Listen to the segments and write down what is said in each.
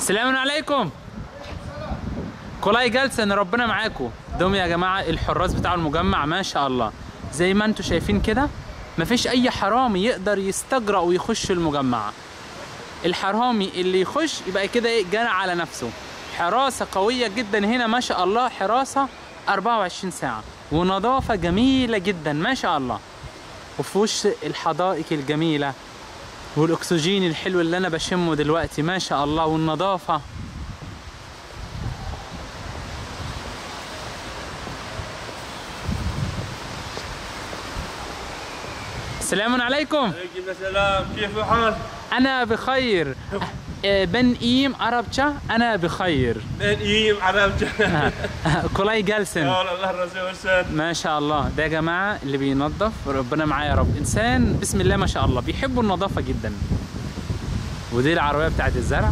السلام عليكم كولاي جالسن ربنا معاكم دوم يا جماعه الحراس بتاع المجمع ما شاء الله زي ما انتم شايفين كده مفيش اي حرامي يقدر يستجرأ ويخش المجمع الحرامي اللي يخش يبقى كده ايه جنى على نفسه حراسه قويه جدا هنا ما شاء الله حراسه 24 ساعه ونظافه جميله جدا ما شاء الله وفي وش الحدائق الجميله والاكسجين الحلو اللي انا بشمه دلوقتي ما شاء الله والنظافه السلام عليكم عليكم السلام كيف الحال؟ انا بخير آه، بن ايم عربجة انا بخير من ايم عربجة كولاي جالسن يا الله الرسول والسلام ما شاء الله ده يا جماعة اللي بينظف ربنا معاه يا رب إنسان بسم الله ما شاء الله بيحبوا النظافة جدا ودي العربية بتاعت الزرع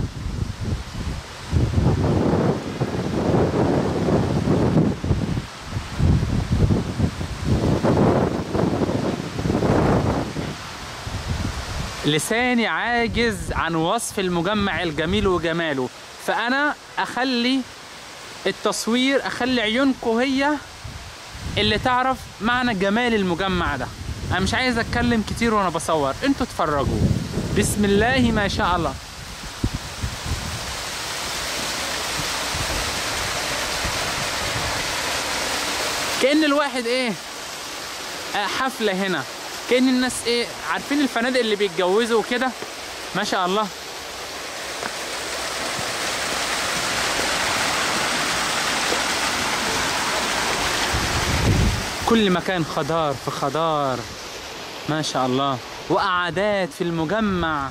لساني عاجز عن وصف المجمع الجميل وجماله فأنا أخلي التصوير أخلي عيونكم هي اللي تعرف معنى جمال المجمع ده انا مش عايز اتكلم كتير وانا بصور انتوا اتفرجوا بسم الله ما شاء الله كأن الواحد ايه آه، حفلة هنا كأن الناس ايه عارفين الفنادق اللي بيتجوزوا وكده ما شاء الله كل مكان خضار في خضار ما شاء الله وقعدات في المجمع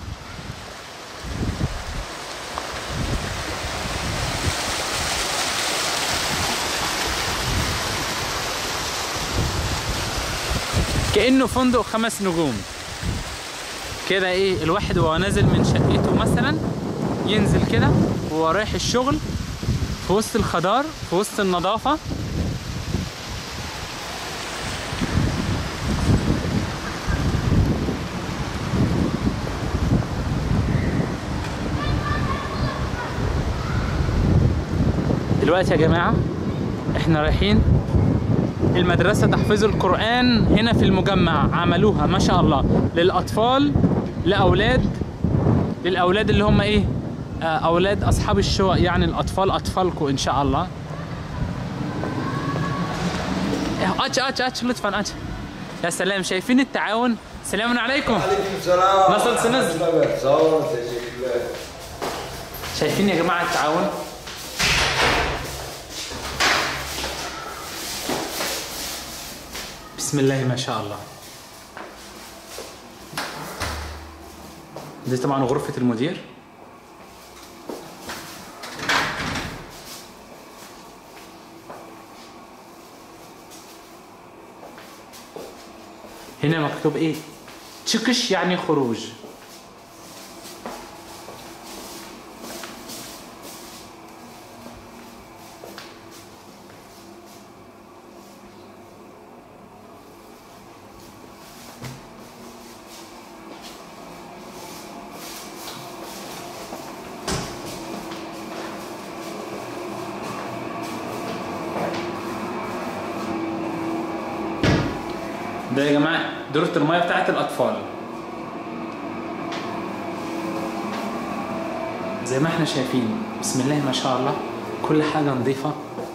كأنه فندق خمس نجوم كده ايه الواحد وهو نازل من شقته مثلا ينزل كده وهو رايح الشغل في وسط الخضار في وسط النظافة دلوقتي يا جماعة احنا رايحين المدرسة تحفيظ القرآن هنا في المجمع عملوها ما شاء الله للأطفال لأولاد للأولاد اللي هم إيه آه، أولاد أصحاب الشقق يعني الأطفال أطفالكم إن شاء الله أتش أتش أتش لطفا أتش يا سلام شايفين التعاون سلام عليكم عليكم السلام نصل سنز. صور تسجيل شايفين يا جماعة التعاون بسم الله ما شاء الله دي طبعا غرفة المدير هنا مكتوب ايه تشكش يعني خروج ده يا جماعه دورة المياه بتاعت الأطفال زي ما احنا شايفين بسم الله ما شاء الله كل حاجة نظيفة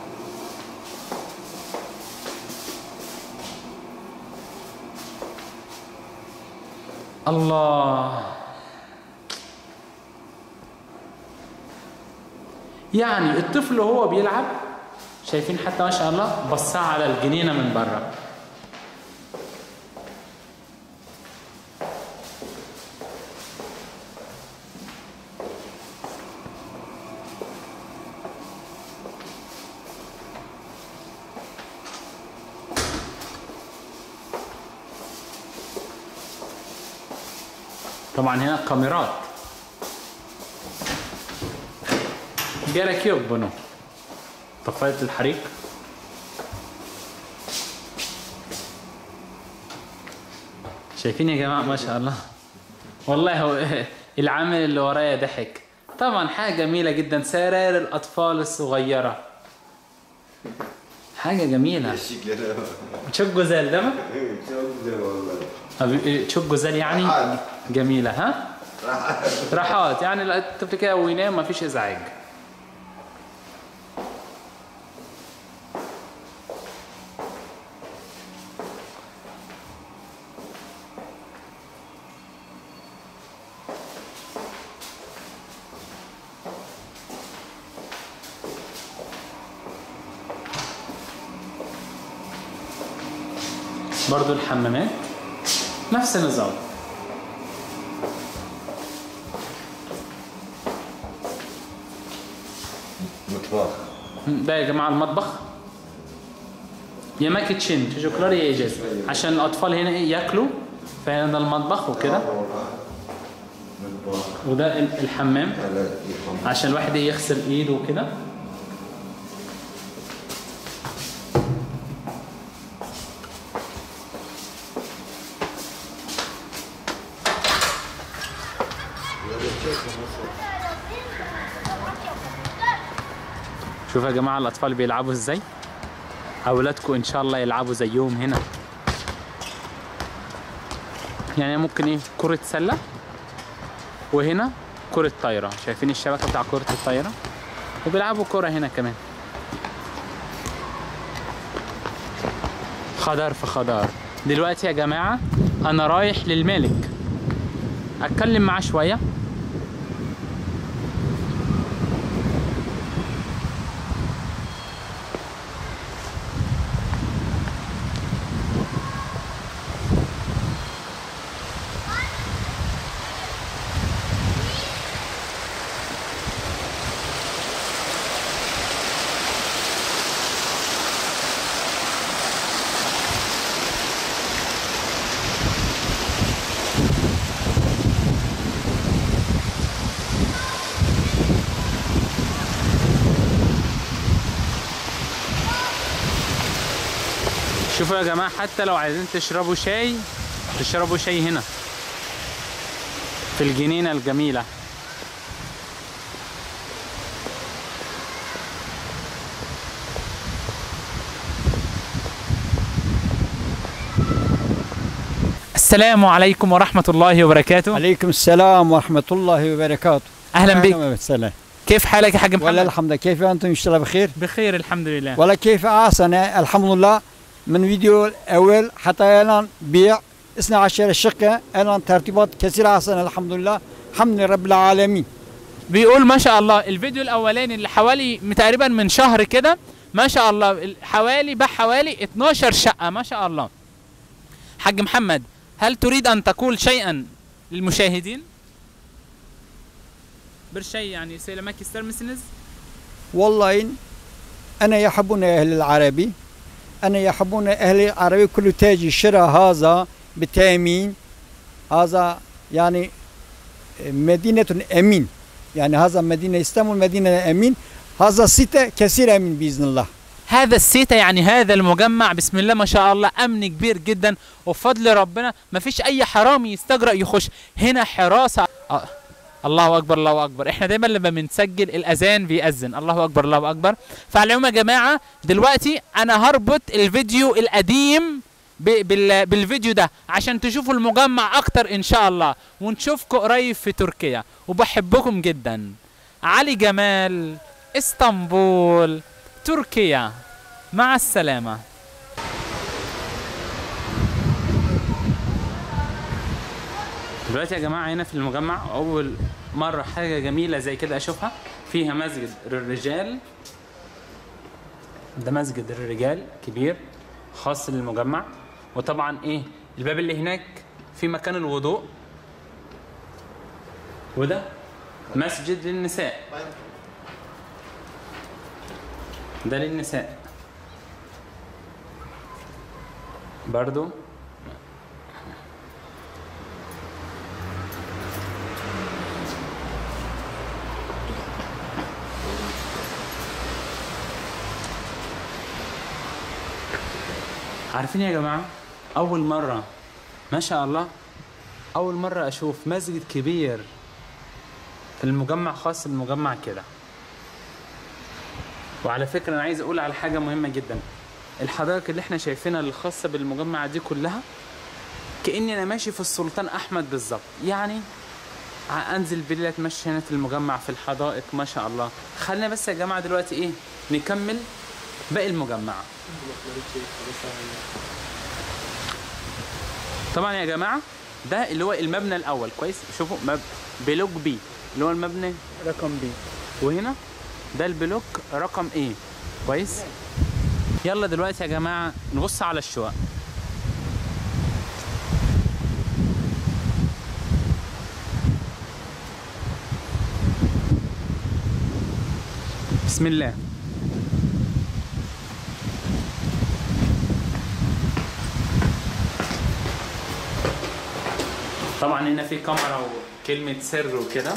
الله يعني الطفل وهو بيلعب شايفين حتى ما شاء الله بصاه على الجنينة من بره طبعا هنا كاميرات جالك يقبنوا طفاية الحريق شايفين يا جماعة ما شاء الله والله هو العامل اللي ورايا ضحك طبعا حاجة جميلة جدا سراير الأطفال الصغيرة حاجة جميلة Teşekkürler. تشوف جزال ده Çok güzel vallahi. أبي- تشوف جزال يعني راحات. جميلة ها راحات يعني لا- الطفل كده وينام مفيش إزعاج برضو الحمامات نفس النظام Mutfak. ده يا جماعه المطبخ يا ما كيتشن تشوكلار يا ايجاز عشان الاطفال هنا ايه ياكلوا فهنا ده المطبخ وكده Mutfak. وده ال- الحمام Hele yıkama. عشان الواحد ايه يغسل ايده وكده شوفوا يا جماعه الاطفال بيلعبوا ازاي اولادكم ان شاء الله يلعبوا زيهم هنا يعني ممكن ايه كرة سلة وهنا كرة طايرة شايفين الشبكة بتاع كرة الطايرة وبيلعبوا كرة هنا كمان خضار في خضار دلوقتي يا جماعة أنا رايح للمالك أتكلم معاه شوية شوفوا يا جماعة حتى لو عايزين تشربوا شاي تشربوا شاي هنا في الجنينة الجميلة السلام عليكم ورحمة الله وبركاته عليكم السلام ورحمة الله وبركاته أهلا بك وسهلا كيف حالك يا حاج محمد؟ ولا الحمد لله كيف أنتم إن شاء الله بخير بخير الحمد لله ولا كيف أحسن الحمد لله من فيديو الأول حتى الآن بيع 12 شقة الآن ترتيبات كثيرة أحسن الحمد لله الحمد لله رب العالمين بيقول ما شاء الله الفيديو الاولاني اللي حوالي تقريبا من شهر كده ما شاء الله ال- حوالي باع حوالي 12 شقة ما شاء الله حاج محمد هل تريد ان تقول شيئا للمشاهدين بالشيء يعني söylemek ister misiniz? والله أنا يحبون أهل العربي أنا يحبون أهل العربي كل تاج شراء هذا بالتأمين هذا يعني مدينة أمين يعني هذا مدينة إسلام مدينة أمين هذا ستة كثير أمين بإذن الله هذا السيتا يعني هذا المجمع بسم الله ما شاء الله امن كبير جدا وبفضل ربنا ما فيش اي حرامي يستجرأ يخش هنا حراسة آه. الله اكبر الله اكبر احنا دايما لما بنسجل الاذان بيأذن الله اكبر الله اكبر فعلى العموم يا جماعه دلوقتي انا هربط الفيديو القديم ب- بال- بالفيديو ده عشان تشوفوا المجمع اكتر ان شاء الله ونشوفكم قريب في تركيا وبحبكم جدا علي جمال اسطنبول تركيا مع السلامة دلوقتي يا جماعة هنا في المجمع أول مرة حاجة جميلة زي كده أشوفها فيها مسجد للرجال ده مسجد للرجال كبير خاص للمجمع وطبعا إيه الباب اللي هناك في مكان الوضوء وده مسجد للنساء ده للنساء برضو عارفين يا جماعة أول مرة ما شاء الله أول مرة أشوف مسجد كبير المجمع خاص بالمجمع كده وعلى فكرة أنا عايز أقول على حاجة مهمة جدا الحدائق اللي احنا شايفينها الخاصة بالمجمع دي كلها كأني أنا ماشي في السلطان أحمد بالظبط يعني ع- أنزل بالليل أتمشى هنا في المجمع في الحدائق ما شاء الله خلينا بس يا جماعة دلوقتي إيه نكمل باقي المجمع طبعا يا جماعة ده اللي هو المبنى الأول كويس شوفوا مب... بلوك بي اللي هو المبنى رقم بي وهنا ده البلوك رقم ايه كويس يلا دلوقتي يا جماعة نبص على الشقق بسم الله طبعا هنا في كاميرا وكلمة سر وكده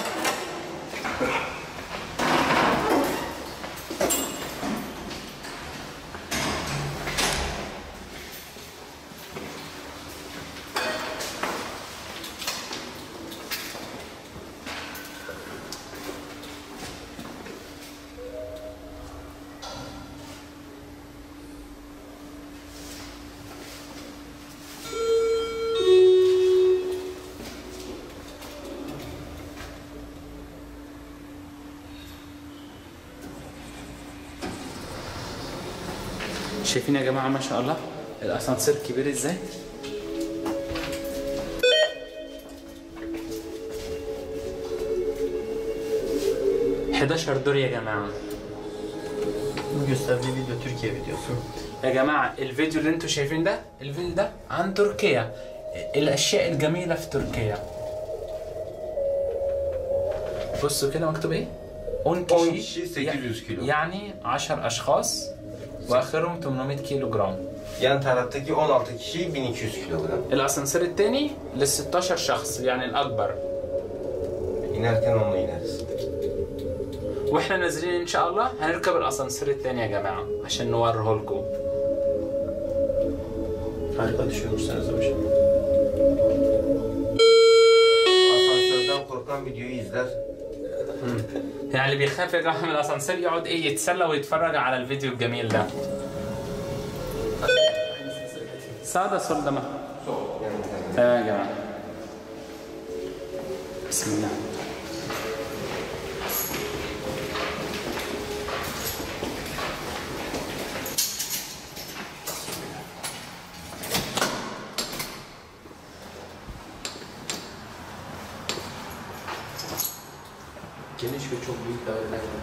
شايفين يا جماعة ما شاء الله الأسانسير كبير ازاي 11 دور يا جماعة Bu gösterdiği video Türkiye videosu. يا جماعة الفيديو اللي انتوا شايفين ده الفيديو ده عن تركيا الأشياء الجميلة في تركيا بصوا كده مكتوب ايه؟ 10 10 كيشي kişi 800 kilo. يعني 10 أشخاص وآخرهم 800 كيلو جرام Yan taraftaki 16 kişi 1200 kilogram. الأسانسير التاني لل 16 شخص يعني الأكبر İnerken onunla ineriz. واحنا نازلين ان شاء الله هنركب الاسانسير التاني يا جماعه عشان نوريه لكم Harika düşünmüşsünüz bu işi. Asansörden korkan videoyu izler. يعني اللي بيخاف يا جماعه من الاسانسير يقعد ايه يتسلى ويتفرج على الفيديو الجميل ده سادة سلدمة تمام يا جماعه بسم الله Geniş ve çok büyük daireler var.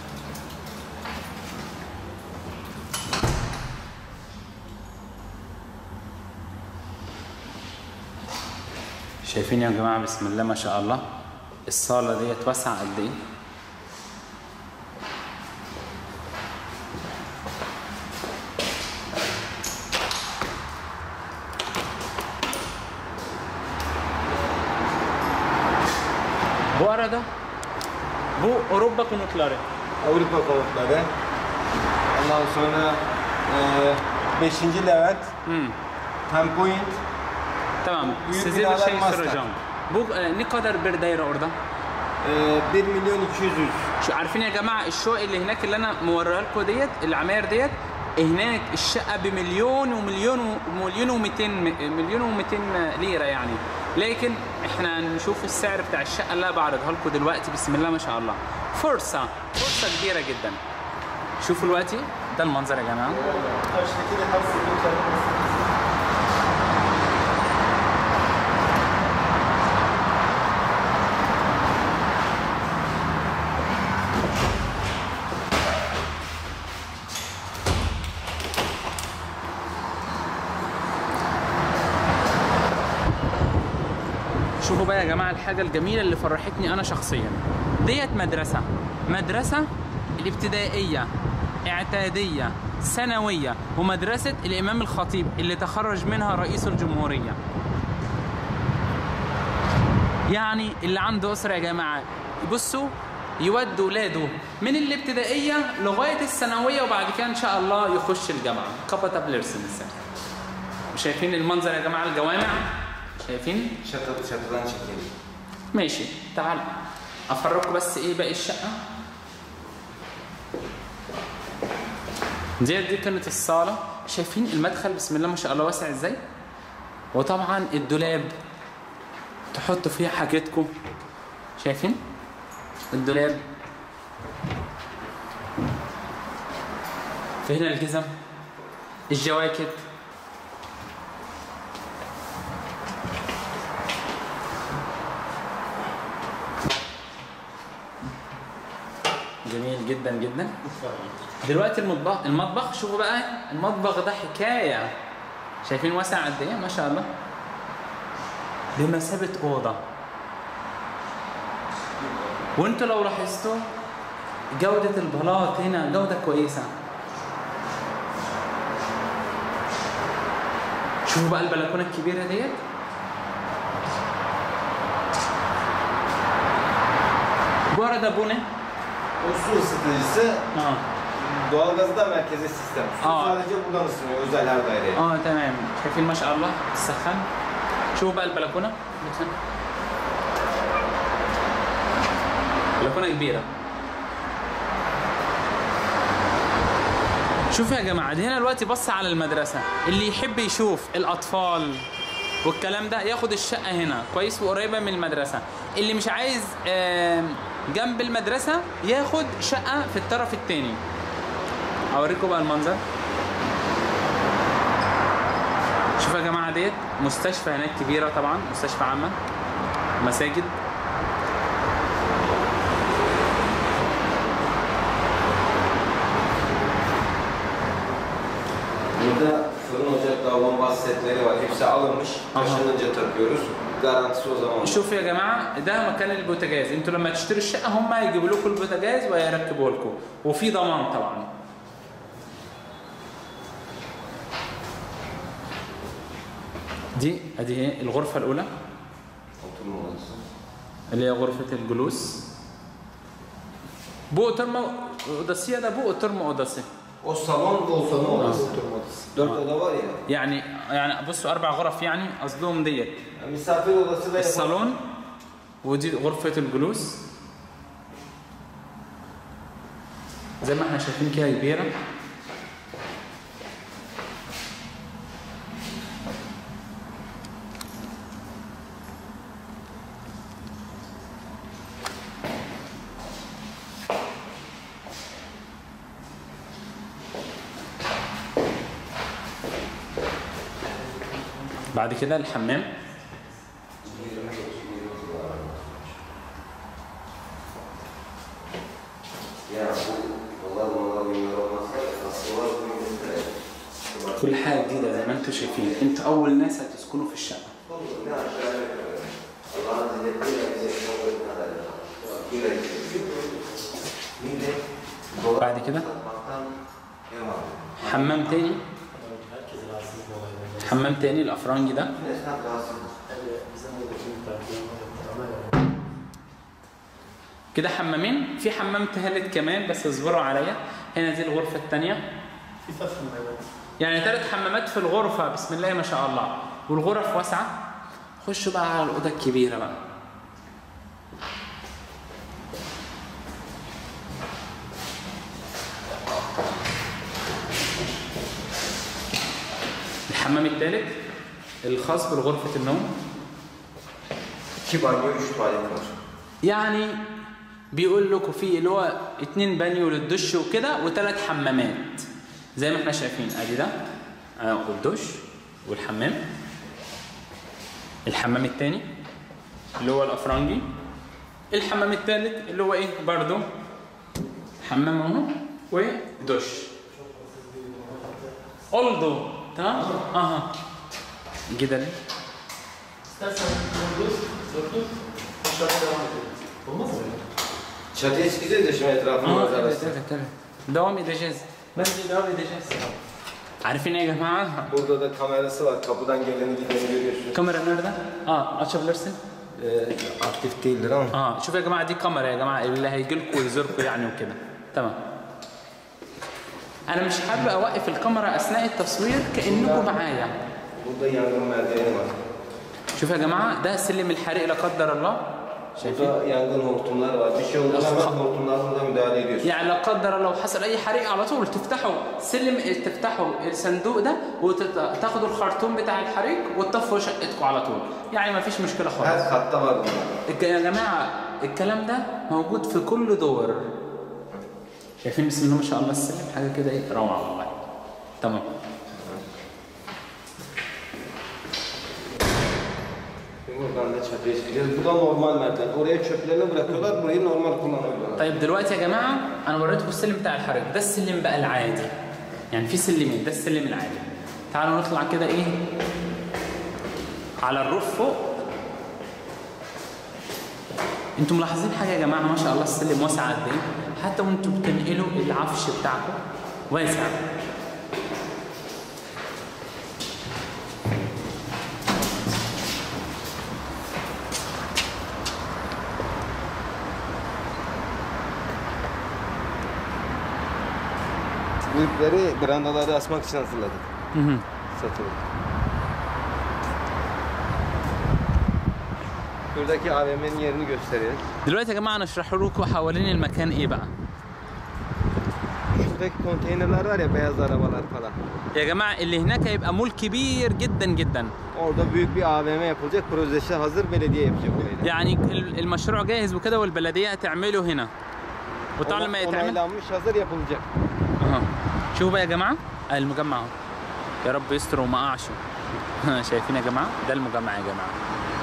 شايفين يا جماعه بسم الله ما شاء الله الصاله ديت واسعه قد ايه Bu arada bu Avrupa konutları. Avrupa konutları. Ondan sonra 5. Levent. Hmm. Ten Point. Tamam. Büyük Size bir binalar şey master. soracağım. Bu e, ne kadar bir daire orada? e, 1 milyon 200 yüz. شو عارفين يا جماعه الشقق اللي هناك اللي انا موريها لكم ديت العماير ديت هناك الشقه بمليون ومليون ومليون و200 مليون و200 ليره يعني لكن احنا نشوف السعر بتاع الشقه اللي انا بعرضها لكم دلوقتي بسم الله ما شاء الله فرصه فرصه كبيره جدا شوفوا دلوقتي ده المنظر يا جماعه شوفوا بقى يا جماعه الحاجه الجميله اللي فرحتني انا شخصيا ديت مدرسه مدرسه الابتدائيه اعداديه ثانويه ومدرسه الامام الخطيب اللي تخرج منها رئيس الجمهوريه يعني اللي عنده اسره يا جماعه بصوا يودوا ولاده من الابتدائيه لغايه الثانويه وبعد كده ان شاء الله يخش الجامعه كابتا بليرسنس شايفين المنظر يا جماعه الجوامع شايفين Çatı, çatıdan çekelim. ماشي تعال افرجكم بس ايه باقي الشقه دي دي كانت الصاله شايفين المدخل بسم الله ما شاء الله واسع ازاي وطبعا الدولاب تحطوا فيه حاجتكم شايفين الدولاب في هنا الجزم الجواكت جميل جدا جدا دلوقتي المطبخ المطبخ شوفوا بقى المطبخ ده حكايه شايفين واسع قد ايه ما شاء الله بمثابه اوضه وانتوا لو لاحظتوا جودة البلاط هنا جودة كويسة شوفوا بقى البلكونة الكبيرة ديت Bu arada bu ne? O su ısıtıcısı Aa, doğalgazı da merkezi sistem. Su Aa. sadece buradan ısınıyor özel her daireye. اه تمام شايفين ما شاء الله السخان شوفوا بقى البلكونة بلكونة كبيرة شوفوا يا جماعة دي هنا دلوقتي بص على المدرسة اللي يحب يشوف الأطفال والكلام ده ياخد الشقة هنا كويس وقريبة من المدرسة اللي مش عايز آم، جنب المدرسة ياخد شقة في الطرف التاني أوريكم بقى المنظر شوفوا يا جماعة ديت مستشفى هناك كبيرة طبعا مستشفى عامة مساجد Burada fırın ocak davulun bazı setleri var. Hepsi alınmış. Aha. Taşınınca takıyoruz. Garantisi o zaman. شوفوا يا جماعة ده مكان البوتاجاز انتوا لما تشتروا الشقة هم يجيبوا لكم البوتاجاز ويركبوه لكم وفي ضمان طبعا دي ادي ايه الغرفة الأولى Oturma odası. اللي هي غرفة الجلوس Bu oturma odası ya da bu oturma odası. O salon bu oturma odası. Dört oda var ya. يعني يعني بصوا أربع غرف يعني قصدهم ديت yani misafir odası ve الصالون ودي غرفة الجلوس زي ما احنا شايفين كده كبيرة بعد كده الحمام Ya bu vallahi vallahi bunlar olmazsa hastalar bunu gösterir. كل حاجة جديدة زي ما انتم شايفين انتوا أول ناس هتسكنوا في الشقة Ne aşağı yukarı. Allah'ın izniyle bize kabul etmeden. Böyle Millet dolar بعد كده satmaktan ev alıyor. حمام تاني Herkes rahatsız bu olaydan. حمام تاني الأفرنجي ده Esnaf rahatsız. Tabii bizim buradaki müteahhitlerin ama yani كده حمامين في حمام تالت كمان بس اصبروا عليا هنا دي الغرفة التانية bir tasarım evet. يعني ثلاث حمامات في الغرفة بسم الله ما شاء الله والغرف واسعة خشوا بقى على الأوضة الكبيرة بقى الحمام الثالث الخاص بغرفة النوم İki banyo, üç tuvalet var. يعني بيقول لكم في اللي هو اتنين بانيو للدش وكده وثلاث حمامات زي ما احنا شايفين ادي ده آه، والدش والحمام الحمام التاني اللي هو الافرنجي الحمام التالت اللي هو ايه برضو حمام اهو ودش oldu tamam aha gidelim İstersen dördür, dördür, aşağıya devam edelim. Olmaz mı? Çatıya çıkacağız ya şimdi etrafını اه manzarası. evet evet evet devam edeceğiz bence devam edeceğiz عارفين يا جماعه Burada da kamerası var. Kapıdan geleni gideni görüyorsunuz. الكاميرا nerede اه açabilirsin Ee, aktif değildir ama. اه شوف يا جماعه دي كاميرا يا جماعه اللي هيجي لكم ويزوركم يعني وكده تمام انا مش حابب اوقف الكاميرا اثناء التصوير كانكم معايا Burada yangın merdiveni var. شوف يا جماعه ده سلم الحريق لا قدر الله شايفين Burada yangın hortumları var. Bir şey olduğunda hemen hortumlarla müdahale ediyorsun. يعني لا قدر الله لو حصل اي حريق على طول تفتحوا سلم تفتحوا الصندوق ده وتاخدوا الخرطوم بتاع الحريق وتطفوا شقتكم على طول يعني ما فيش مشكله خالص Her katta var bunlar. الج- يا جماعه الكلام ده موجود في كل دور شايفين بسم الله ما شاء الله السلم حاجه كده ايه روعه والله تمام Buradan da çatıya çıkacağız. Bu da normal merdiven. Oraya çöplerini bırakıyorlar. Burayı normal kullanıyorlar. طيب دلوقتي يا جماعه انا وريتكم السلم بتاع الحريق ده السلم بقى العادي يعني في سلمين ده السلم العادي تعالوا نطلع كده ايه على الروف فوق انتوا ملاحظين حاجه يا جماعه ما شاء الله السلم واسع قد ايه حتى وانتوا بتنقلوا العفش بتاعكم واسع Bu ipleri brandaları asmak için hazırladık. hı hı. Satılık. Buradaki AVM'nin yerini gösteriyoruz. دلوقتي يا جماعه انا اشرح لكم حوالين المكان ايه بقى Şuradaki konteynerler var ya beyaz arabalar falan. يا جماعه اللي هناك هيبقى مول كبير جدا جدا Orada büyük bir AVM yapılacak. Projesi hazır belediye yapacak orayı. da. يعني ال- المشروع جاهز وكده والبلديه هتعمله هنا وطبعا لما Ona- يتعمل Onaylanmış hazır yapılacak. اها شوفوا بقى يا جماعه آه، المجمع اهو يا رب يستر وما اقعش شايفين يا جماعه ده المجمع يا جماعه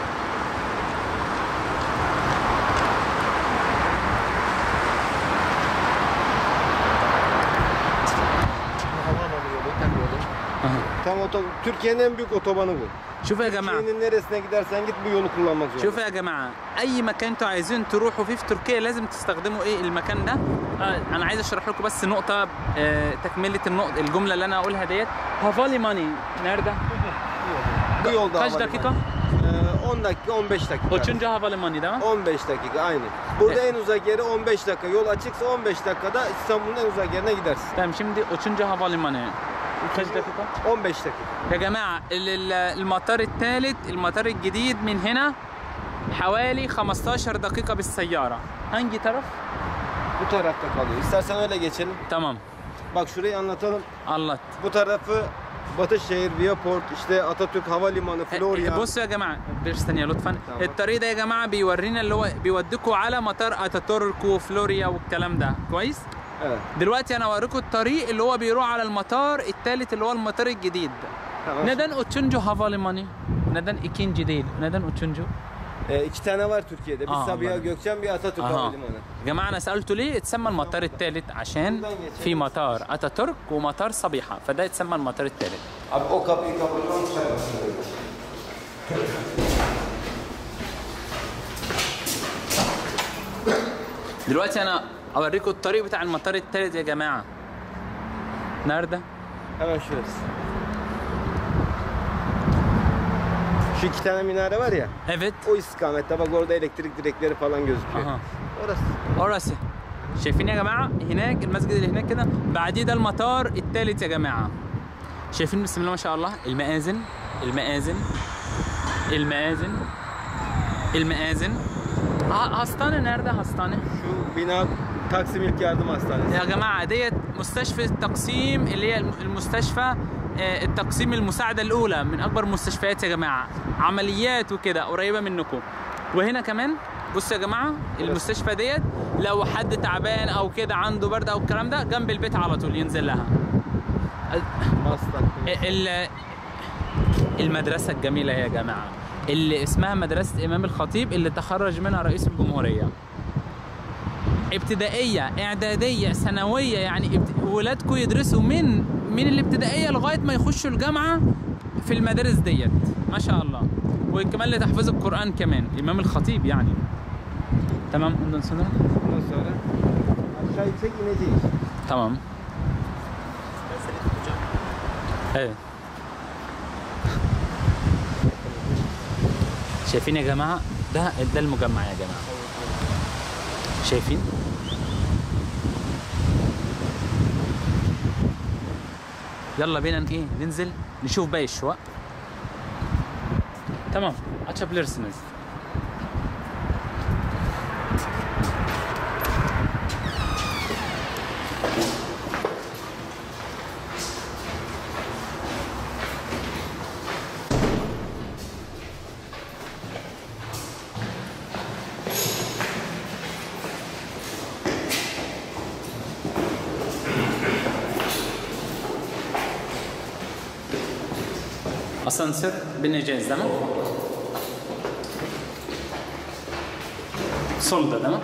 Havaalanı yolu, tek yolu. اها Tam oto Türkiye'nin en büyük otobanı bu. شوفوا يا جماعه Türkiye'nin neresine gidersen git bu yolu kullanmak zorunda. شوفوا يا جماعه اي مكان انتوا عايزين تروحوا فيه في تركيا لازم تستخدموا ايه المكان ده آه انا عايز اشرح لكم بس نقطه آه تكمله النقطه الجمله اللي انا هقولها ديت هافالي ماني nerede Bu yolda kaç havalimanı. dakika Ee, 10 dakika 15 dakika. Üçüncü havalimanı değil mi 15 dakika aynı. Burada en uzak yeri 15 dakika. Yol açıksa 15 dakikada İstanbul'un en uzak yerine gidersin. تمام şimdi üçüncü havalimanı kaç dakika 15 dakika. يا جماعة ال- ال- المطار الثالث المطار الجديد من هنا حوالي 15 دقيقة بالسيارة hangi taraf؟ Bu tarafta kalıyor. İstersen öyle geçelim. tamam Bak şurayı anlatalım. anlat Bu tarafı Batışşehir, Viaport, işte Atatürk Havalimanı, Florya. بصوا يا جماعة بس ثانية لطفا تمام. الطريق ده يا جماعة بيورينا اللي هو بيوديكوا على مطار اتاتورك وفلوريا والكلام ده كويس؟ Evet. دلوقتي انا اوريكم الطريق اللي هو بيروح على المطار الثالث اللي هو المطار الجديد Tamam. neden üçüncü havalimanı neden ikinci değil neden üçüncü Ee, iki tane var Türkiye'de. Bir Aa, Sabiha anladım. Gökçen, bir Atatürk اها Havalimanı. يا جماعه انا سالته ليه اتسمى المطار الثالث عشان في مطار اتاتورك ومطار صبيحه فده يتسمى المطار الثالث Abi o kapıyı kapatın çıkarmasın. دلوقتي انا اوريكم الطريق بتاع المطار الثالث يا جماعه nerede Hemen şurası. Şu iki tane minare var ya. evet O istikamette bak orada elektrik direkleri falan gözüküyor. اها Orası. اوراسي شايفين يا جماعه هناك المسجد اللي هناك كده بعديه ده المطار الثالث يا جماعه شايفين بسم الله ما شاء الله المآذن المآذن المآذن المآذن ها- hastane nerede hastane Şu bina Taksim İlk Yardım Hastanesi. يا جماعة ديت مستشفى التقسيم اللي هي الم- المستشفى آه، التقسيم المساعدة الأولى من أكبر المستشفيات يا جماعة عمليات وكده قريبة منكم وهنا كمان بصوا يا جماعة المستشفى ديت لو حد تعبان أو كده عنده برد أو الكلام ده جنب البيت على طول ينزل لها Hasta. ال- المدرسة الجميلة يا جماعة اللي اسمها مدرسة إمام الخطيب اللي تخرج منها رئيس الجمهورية ابتدائية إعدادية ثانوية يعني ابت... ولادكم يدرسوا من من الابتدائية لغاية ما يخشوا الجامعة في المدارس ديت ما شاء الله وكمان لتحفيظ القرآن كمان إمام الخطيب يعني تمام ondan sonra Ondan sonra aşağı yüksek ineceğiz. تمام ايه شايفين يا جماعه ده ده المجمع يا جماعه شايفين يلا بينا ايه ننزل نشوف باقي الشقق تمام açabilirsiniz اسانسير بالنجاز تمام سولدا تمام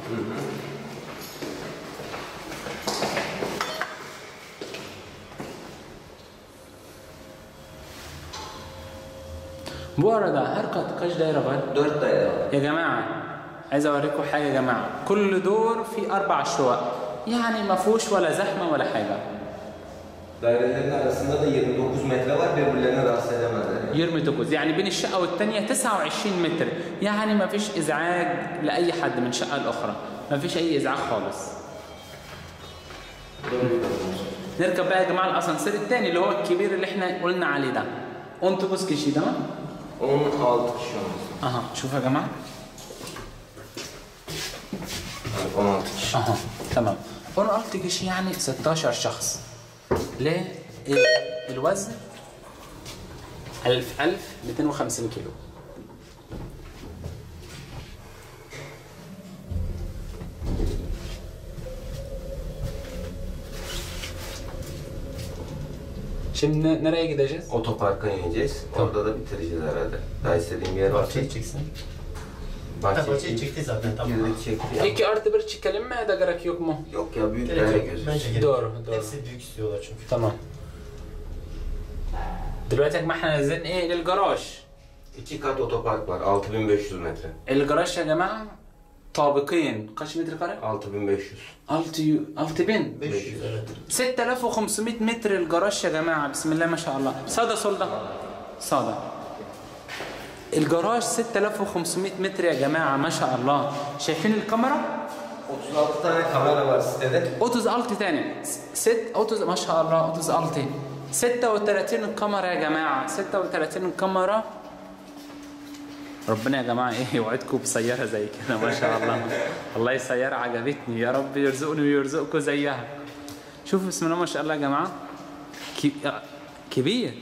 Bu arada her kat kaç daire var? Dört daire var. يا جماعة عايز اوريكم حاجة يا جماعة كل دور فيه أربع شقق يعني ما فيهوش ولا زحمة ولا حاجة Dairelerin arasında da 29 metre var birbirlerini rahatsız edemezler. yani. 29 يعني بين الشقة والتانية 29 متر يعني ما فيش إزعاج لأي حد من شقة لأخرى ما فيش أي إزعاج خالص نركب بقى يا جماعة الأسانسير التاني اللي هو الكبير اللي احنا قلنا عليه ده أنتوا بوس كيشي ده 16 kişi olması. أها شوفوا يا جماعة Yani 16 kişi. اها تمام انا قلت جيش يعني 16 شخص ليه إيه؟ الوزن 1000 1000 250 كيلو Şimdi ne- nereye gideceğiz? Otoparka ineceğiz. Orada da bitireceğiz herhalde. Daha istediğim bir yer var. Bahçeye çeksin. Bahçe Bahçeyi çekti zaten tamam. Girdik çekti ya. İki artı bir çıkalım mı ya da gerek yok mu? Yok ya büyük Gerek daire yok. gözüküyor. Bence gerek Doğru, yok. doğru. Hepsi büyük istiyorlar çünkü. تمام دلوقتي يا جماعه احنا نازلين ايه للجراج İki kat otopark var. 6500 metre. الجراج يا جماعه طابقين kaç metre kare 6500. 6 يو 6000 500 evet. 6500 متر الجراج يا جماعه بسم الله ما شاء الله صاده صلده صاده الجراج 6500 متر يا جماعه ما شاء الله شايفين الكاميرا 36 tane kamera var sitede. 36 تاني ست 30 ما شاء الله 36 36 الكاميرا يا جماعه 36 الكاميرا ربنا يا جماعه ايه يوعدكم بسياره زي كده ما شاء الله والله السياره عجبتني يا رب يرزقني ويرزقكم زيها شوفوا بسم الله ما شاء الله يا جماعه كي- كبير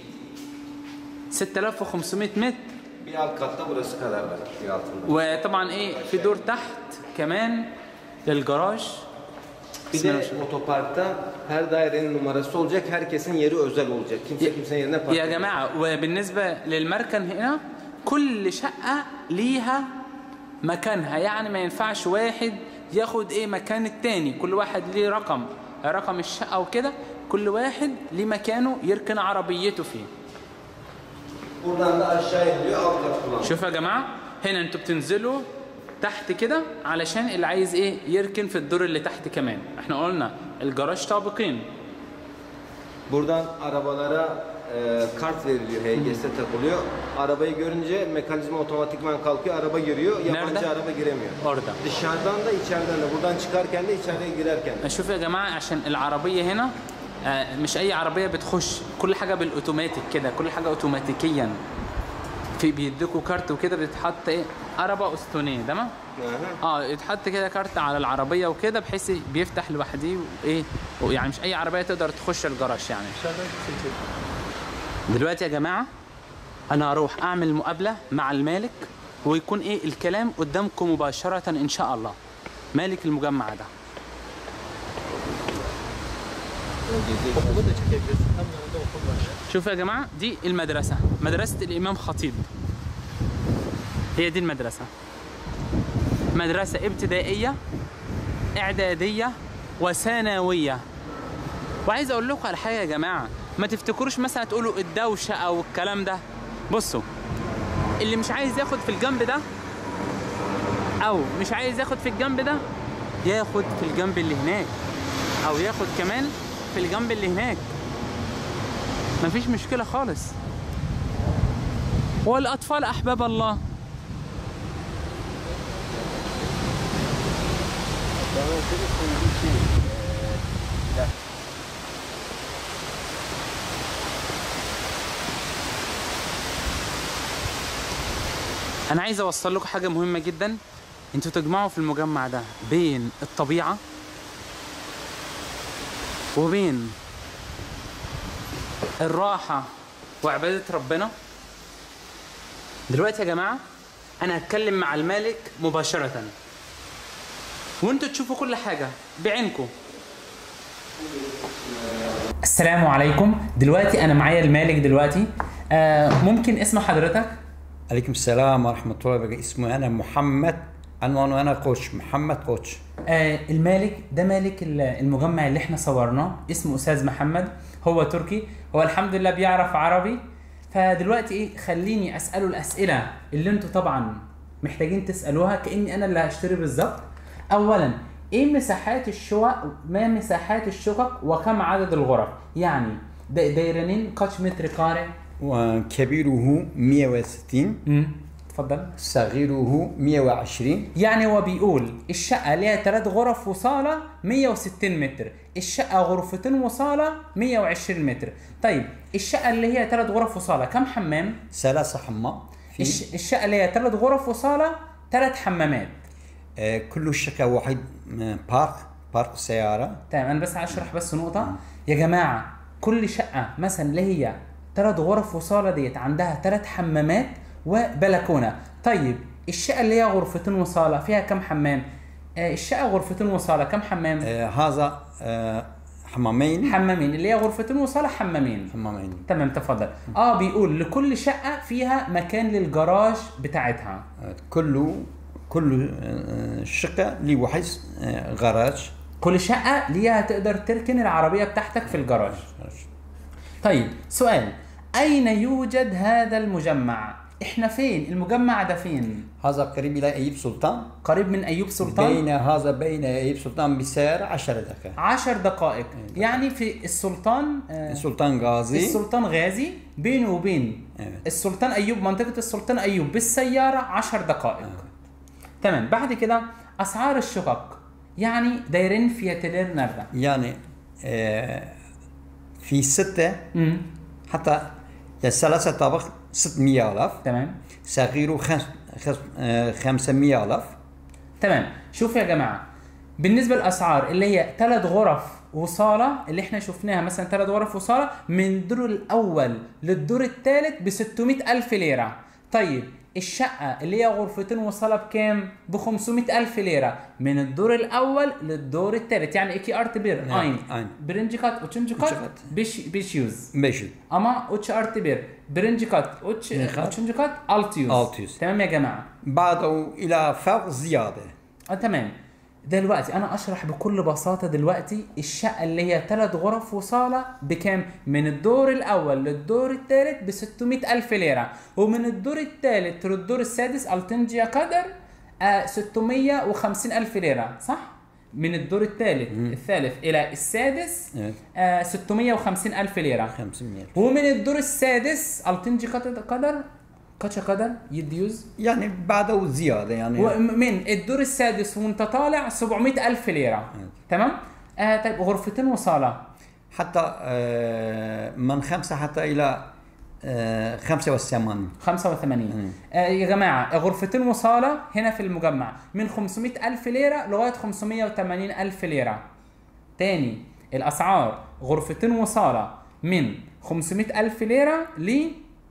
6500 متر Bir alt katta burası kadar var. Bir altında. وطبعا ايه في دور تحت كمان للجراج Bir بسم الله ما de شاء الله. otoparkta her dairenin numarası olacak. Herkesin yeri özel olacak. Kimse kimsenin yerine park يا جماعة وبالنسبة للمركن هنا كل شقة ليها مكانها يعني ما ينفعش واحد ياخد ايه مكان التاني كل واحد ليه رقم رقم الشقة وكده كل واحد ليه مكانه يركن عربيته فيه Buradan da aşağı iniliyor. Alt kat kullanılıyor. شوفوا يا جماعة هنا انتوا بتنزلوا تحت كده علشان اللي عايز ايه يركن في الدور اللي تحت كمان احنا قلنا الجراج طابقين Buradan arabalara e, kart veriliyor, HGS takılıyor. Arabayı görünce mekanizma otomatikman kalkıyor, araba giriyor. Yabancı Nerede? araba giremiyor. orada Dışarıdan da içeriden de. Buradan çıkarken de içeriye girerken de. شوف يا جماعة عشان العربية هنا آه، مش أي عربية بتخش كل حاجة بالأوتوماتيك كده كل حاجة أوتوماتيكيا في بيديكوا كارت وكده بيتحط إيه عربة أسطونية تمام؟ Aha. اه يتحط كده كارت على العربية وكده بحيث بيفتح لوحده وإيه يعني مش أي عربية تقدر تخش الجراج يعني دلوقتي يا جماعة أنا هروح أعمل مقابلة مع المالك ويكون إيه الكلام قدامكم مباشرة إن شاء الله مالك المجمع ده Okulu da çekebilirsin. Tam yanında okul var. شوفوا يا جماعة دي المدرسة مدرسة الإمام خطيب هي دي المدرسة مدرسة ابتدائية إعدادية وثانوية وعايز أقول لكم على حاجة يا جماعة ما تفتكروش مثلا تقولوا الدوشة أو الكلام ده بصوا اللي مش عايز ياخد في الجنب ده أو مش عايز ياخد في الجنب ده ياخد في الجنب اللي هناك أو ياخد كمان في الجنب اللي هناك مفيش مشكلة خالص والأطفال أحباب الله أنا عايز أوصل لكم حاجة مهمة جدا أنتوا تجمعوا في المجمع ده بين الطبيعة وبين الراحة وعبادة ربنا دلوقتي يا جماعة أنا هتكلم مع المالك مباشرة وانتوا تشوفوا كل حاجة بعينكم السلام عليكم دلوقتي أنا معايا المالك دلوقتي آه ممكن اسم حضرتك عليكم السلام ورحمة الله وبركاته اسمي أنا محمد عنوانه أنا قوش محمد قوش آه المالك ده مالك ال- المجمع اللي احنا صورناه اسمه استاذ محمد هو تركي هو الحمد لله بيعرف عربي فدلوقتي ايه خليني اساله الاسئله اللي انتوا طبعا محتاجين تسالوها كاني انا اللي هشتري بالظبط اولا ايه مساحات الشقق ما مساحات الشقق وكم عدد الغرف يعني دا- دايرانين كاتش متر كاري وكبيره 160 امم اتفضل صغيره 120 يعني هو بيقول الشقة ليها ثلاث غرف وصالة 160 متر الشقة غرفتين وصالة 120 متر طيب الشقة اللي هي ثلاث غرف وصالة كم حمام؟ ثلاثة حمام في الش... الشقة اللي هي ثلاث غرف وصالة ثلاث حمامات آه كل شقة واحد آه، بارك بارك سيارة تمام انا بس هشرح بس نقطة يا جماعة كل شقة مثلا اللي هي ثلاث غرف وصالة ديت عندها ثلاث حمامات وبلكونة طيب الشقة اللي هي غرفتين وصالة فيها كم حمام؟ آه الشقة غرفتين وصالة كم حمام؟ آه هذا آه حمامين حمامين اللي هي غرفتين وصالة حمامين حمامين تمام تفضل اه بيقول لكل شقة فيها مكان للجراج بتاعتها آه كل كل آه شقة لي واحد آه غراج كل شقة ليها تقدر تركن العربية بتاعتك في الجراج طيب سؤال أين يوجد هذا المجمع؟ احنا فين؟ المجمع ده فين؟ هذا قريب إلى أيوب سلطان قريب من أيوب سلطان بين هذا بين أيوب سلطان بسعر 10 دقائق عشر دقائق يعني في السلطان آه سلطان غازي السلطان غازي بينه وبين Evet. السلطان ايوب منطقه السلطان ايوب بالسياره 10 دقائق تمام بعد كده اسعار الشقق يعني دايرين فياتيلير نرده يعني آه في ستة امم حتى يعني ثلاثة طبق 600 ألاف تمام صغيره خمس خمس آه 500 ألاف تمام شوفوا يا جماعه بالنسبه للاسعار اللي هي ثلاث غرف وصاله اللي احنا شفناها مثلا ثلاث غرف وصاله من الدور الاول للدور الثالث ب 600 الف ليره طيب الشقة اللي هي غرفتين وصالة بكام؟ ب 500 ألف ليرة من الدور الأول للدور الثالث يعني إيكي أرت بير نعم، أين أين. برنجكات وتشنجكات وتشنجكات. بيش بيشيوز ماشي أما أوتش أرت بير برنجكات أوتش نخات. وتشنجكات ألتيوز ألتيوز. تمام يا جماعة بعده إلى فوق زيادة اه تمام دلوقتي انا اشرح بكل بساطه دلوقتي الشقه اللي هي ثلاث غرف وصاله بكام من الدور الاول للدور الثالث ب 600 الف ليره ومن الدور الثالث للدور السادس التنجيا قدر آه 650 الف ليره صح من الدور الثالث الثالث الى السادس Evet. آه 650 الف ليره 500 ومن الدور السادس التنجي قدر كاتشا قدر يديوز يعني بعده زيادة يعني ومن الدور السادس وانت طالع 700 ألف ليرة تمام؟ آه طيب غرفتين وصالة حتى آه من خمسة حتى إلى آه 85 85 آه يا جماعة غرفتين وصالة هنا في المجمع من 500 ألف ليرة لغاية 580 ألف ليرة تاني الأسعار غرفتين وصالة من 500 ألف ليرة ل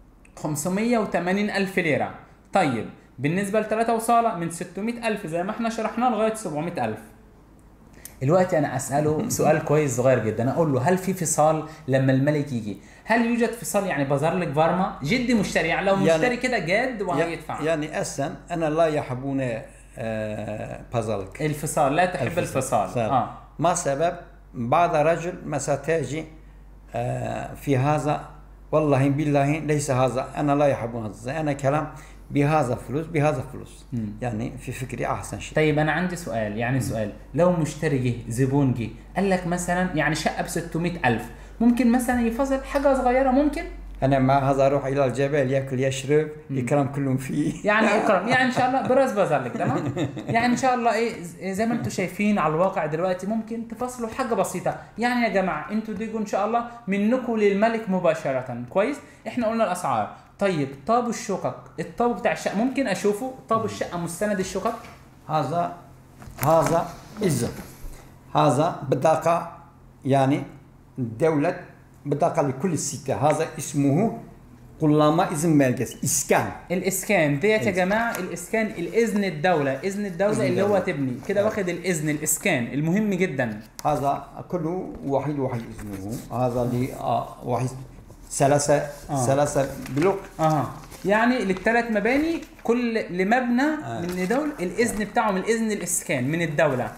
580 ألف ليرة طيب بالنسبة لثلاثة وصالة من 600 ألف زي ما احنا شرحنا لغاية 700 ألف دلوقتي انا اساله سؤال كويس صغير جدا اقول له هل في فصال لما الملك يجي هل يوجد فصال يعني بازار لك فارما جدي مشتري يعني لو يعني- مشتري كده جاد وهيدفع يعني أصلا أنا لا يحبون آه بازلك الفصال لا تحب الفصال اه ما سبب بعض رجل مثلا تاجي آه في هذا والله بالله ليس هذا انا لا يحب هذا انا كلام بهذا فلوس بهذا فلوس يعني في فكري احسن شيء طيب انا عندي سؤال يعني سؤال لو مشتري جه زبون جه قال لك مثلا يعني شقه ب 600 الف ممكن مثلا يفصل حاجه صغيره ممكن انا مع هذا اروح الى الجبل ياكل يشرب يكرم كلهم فيه يعني اكرم يعني ان شاء الله براس بازار لك تمام يعني ان شاء الله ايه ز- زي ما انتم شايفين على الواقع دلوقتي ممكن تفصلوا حاجه بسيطه يعني يا جماعه انتوا تيجوا ان شاء الله منكم للملك مباشره كويس احنا قلنا الاسعار طيب طاب الشقق الطاب بتاع الشقه ممكن اشوفه طاب الشقه مستند الشقق هذا هذا إذن هذا بطاقة يعني دولة بطاقة لكل الستة هذا اسمه قلامة إذن ملجس إسكان الاسكان ديت يا جماعه الاسكان الاذن الدوله اذن الدوله إذن اللي هو الدولة. تبني كده واخد الاذن الاسكان المهم جدا هذا كله واحد واحد اسمه هذا اللي آه واحد ثلاثة آه. ثلاثة بلوك اها يعني للثلاث مباني كل لمبنى آه. من دول الاذن بتاعه من اذن الاسكان من الدوله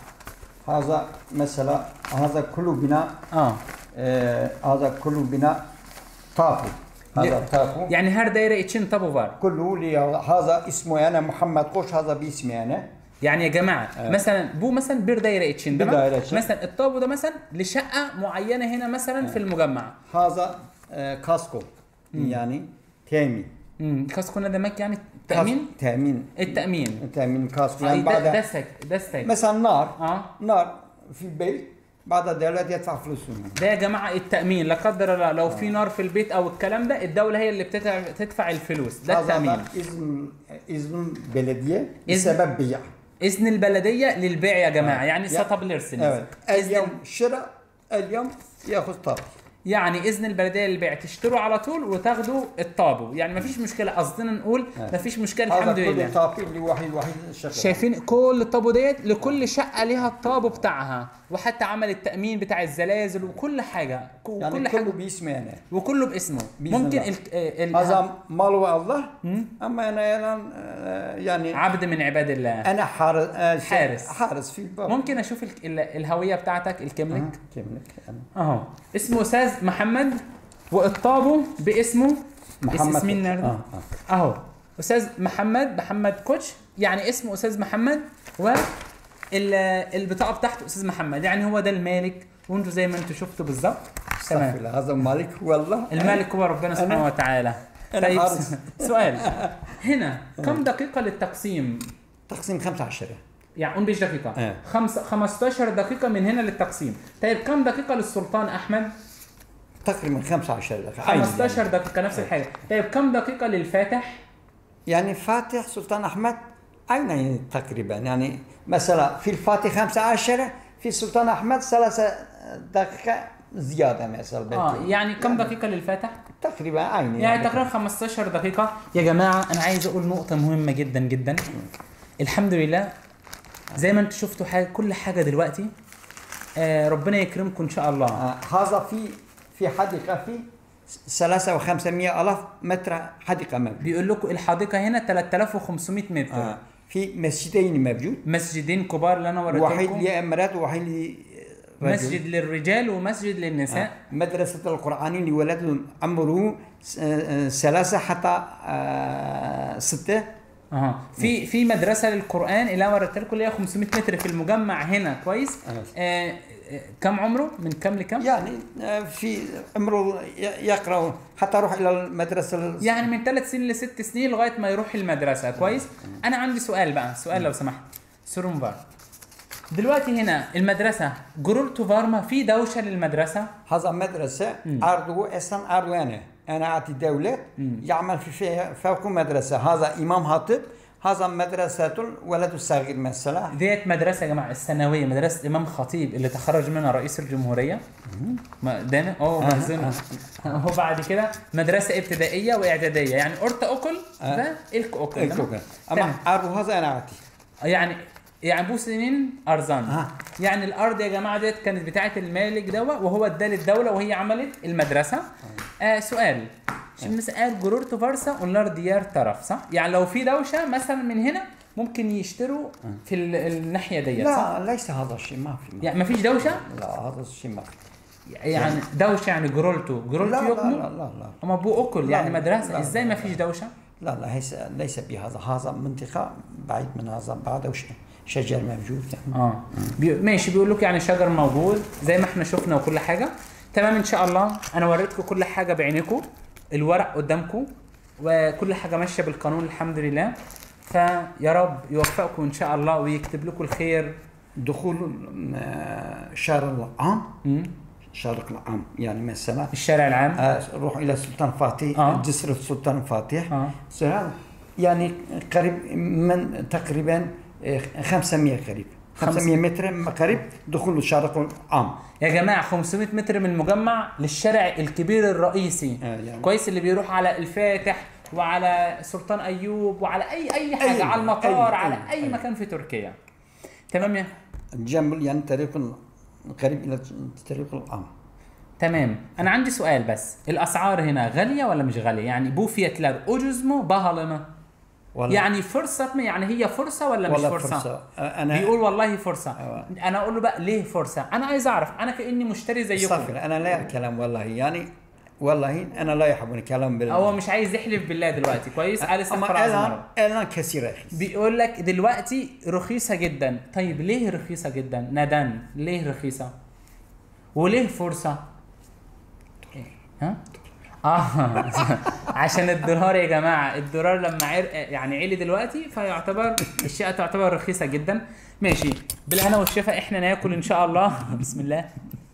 هذا مثلا هذا كله بناء اه آه هذا كله بناء طافو هذا طافو يعني هر دايره اتشين طابو فار كله لي هذا اسمه انا محمد قوش هذا باسمي انا يعني يا جماعه مثلا بو مثلا بير دايره اتشين بير تمام دايرة اتشين. مثلا الطابو ده مثلا لشقه معينه هنا مثلا في المجمع هذا آه كاسكو يعني تامين امم كاسكو ده ماك يعني تامين تامين التامين تامين كاسكو آه، يعني ده ده بعد سك ده سك مثلا نار اه نار في البيت بعد الدولة يدفع فلوسهم ده يا جماعه التامين لا قدر الله لو في نار في البيت او الكلام ده الدوله هي اللي بتدفع تدفع الفلوس ده هذا التامين اذن اذن بلديه إذن- بسبب بيع اذن البلديه للبيع يا جماعه آه. يعني يا- ستابليرسن evet. اليوم شراء اليوم ياخذ طابع يعني اذن البلديه للبيع تشتروا على طول وتاخدوا الطابو يعني مفيش مشكله قصدنا نقول مفيش مشكله هذا الحمد كله لله طابع لواحد واحد شغال شايفين كل الطابو ديت لكل شقه ليها الطابو بتاعها وحتى عمل التامين بتاع الزلازل وكل حاجه وكل يعني حاجه كله باسمي انا وكله باسمه بإذن ممكن الله. ال... ال... هذا مال الله اما انا انا آه، يعني عبد من عباد الله انا حارس آه، شيء- حارس. حارس في الباب ممكن اشوف ال... ال... الهويه بتاعتك الكملك آه، كملك أنا. اهو اسمه استاذ محمد والطابو باسمه محمد اسم مين كوتش. النهارده؟ آه، آه. اهو استاذ محمد محمد كوتش يعني اسمه استاذ محمد و ال- البطاقه بتاعته استاذ محمد يعني هو ده المالك وانتوا زي ما انتوا شفتوا بالظبط استغفر تمام الله هذا مالك والله المالك هو ربنا سبحانه وتعالى أنا طيب حارس. سؤال هنا كم دقيقه للتقسيم تقسيم 15 يعني قول بيش دقيقة آه. خمس 15 دقيقة من هنا للتقسيم طيب كم دقيقة للسلطان أحمد تقريبا 15 دقيقة عين 15 يعني. دقيقة نفس الحاجة طيب كم دقيقة للفاتح يعني فاتح سلطان احمد اين يعني تقريبا يعني مثلا في الفاتح 15 في سلطان احمد ثلاثة دقيقة زيادة مثلا اه بنتي. يعني كم دقيقة للفاتح تقريبا عين يعني تقريبا 15 دقيقة يا جماعة أنا عايز أقول نقطة مهمة جدا جدا الحمد لله زي ما انتم شفتوا حاجة كل حاجة دلوقتي آه ربنا يكرمكم إن شاء الله آه هذا في في حديقة في ثلاثة وخمسمائة ألاف متر حديقة موجود بيقول لكم الحديقة هنا 3500 متر آه في مسجدين موجود مسجدين كبار اللي أنا واحد وريتكم لأمرات وواحد لرجل. مسجد للرجال ومسجد للنساء آه. مدرسة القرآن لولد عمره س- آه، ثلاثة حتى آه، ستة اها في في مدرسه للقران اللي انا وريتها لكم اللي هي 500 متر في المجمع هنا كويس آه. آه آه، كم عمره من كم لكم يعني آه، في عمره ي- يقرأ حتى يروح إلى المدرسة ال- يعني من ثلاث سنين لست سنين لغايه ما يروح المدرسه كويس انا عندي سؤال بقى سؤال لو سمحت سرومبار دلوقتي هنا المدرسه جرولتو فارما في دوشه للمدرسه هذا مدرسة عرضه أصلا عرضه أنا أنا أعطي دولة يعمل في فيها فوق مدرسة هذا إمام هاتب هذا مدرسة الولد الصغير مثلا ديت مدرسه يا جماعه الثانويه مدرسه امام خطيب اللي تخرج منها رئيس الجمهوريه ما ده اه مأذون. وبعد كده مدرسه ابتدائيه واعداديه يعني اورتا اوكل ده الك اوكل تمام؟ أما تمام. عرضه هذا أنا أعطي يعني يعني ابو سنين ارزان آه. يعني الارض يا جماعه ديت كانت بتاعه المالك دوا وهو اداه للدوله وهي عملت المدرسه آه سؤال عشان مثلا قال جرورتو فارسا ونار ديار طرف صح يعني لو في دوشه مثلا من هنا ممكن يشتروا في ال- الناحيه ديت صح لا ليس هذا الشيء ما في يعني ما فيش دوشه لا هذا الشيء ما في يعني دوشه يعني جرولتو لا جرولتو لا لا يكمل لا لا اما بو اوكل لا، يعني لا، مدرسه لا، ازاي ما فيش دوشه لا لا ليس ليس بهذا هذا منطقة بعيد من هذا بعد وش شجر موجود يعني اه بي... ماشي بيقول لك يعني شجر موجود زي ما احنا شفنا وكل حاجه تمام ان شاء الله انا وريتكم كل حاجه بعينيكم الورق قدامكم وكل حاجه ماشيه بالقانون الحمد لله فيا رب يوفقكم ان شاء الله ويكتب لكم الخير دخول آه، شهر العام مم. شهر العام يعني مثلا الشارع العام آه، روح الى السلطان فاتح آه. جسر السلطان فاتح اه سهل. يعني قريب من تقريبا آه، 500 قريب 500 متر قريب دخول الشارع العام يا جماعه 500 متر من المجمع للشارع الكبير الرئيسي آه، يعني. كويس اللي بيروح على الفاتح وعلى سلطان ايوب وعلى اي اي حاجه أي- على المطار أي- على أي- اي أي. مكان في تركيا تمام يا جنب يعني طريق قريب الى طريق العام تمام انا عندي سؤال بس الاسعار هنا غاليه ولا مش غاليه يعني بو فيتلر اوجزمو باهالما والله يعني فرصه ما يعني هي فرصه ولا مش والله فرصه, فرصة انا بيقول والله فرصه أيوة. انا اقول له بقى ليه فرصه انا عايز اعرف انا كاني مشتري زيكم استغفر انا لا كلام والله يعني والله انا لا يحبون الكلام بال هو مش عايز يحلف بالله دلوقتي كويس قال استغفر اما الله الان الان كثير رخيص بيقول لك دلوقتي رخيصة جدا طيب ليه رخيصة جدا ندان ليه رخيصة وليه فرصة ها اه عشان الدولار يا جماعة الدولار لما عر... يعني عالي دلوقتي فيعتبر الشقة تعتبر رخيصة جدا ماشي بالهنا والشفا احنا ناكل ان شاء الله بسم الله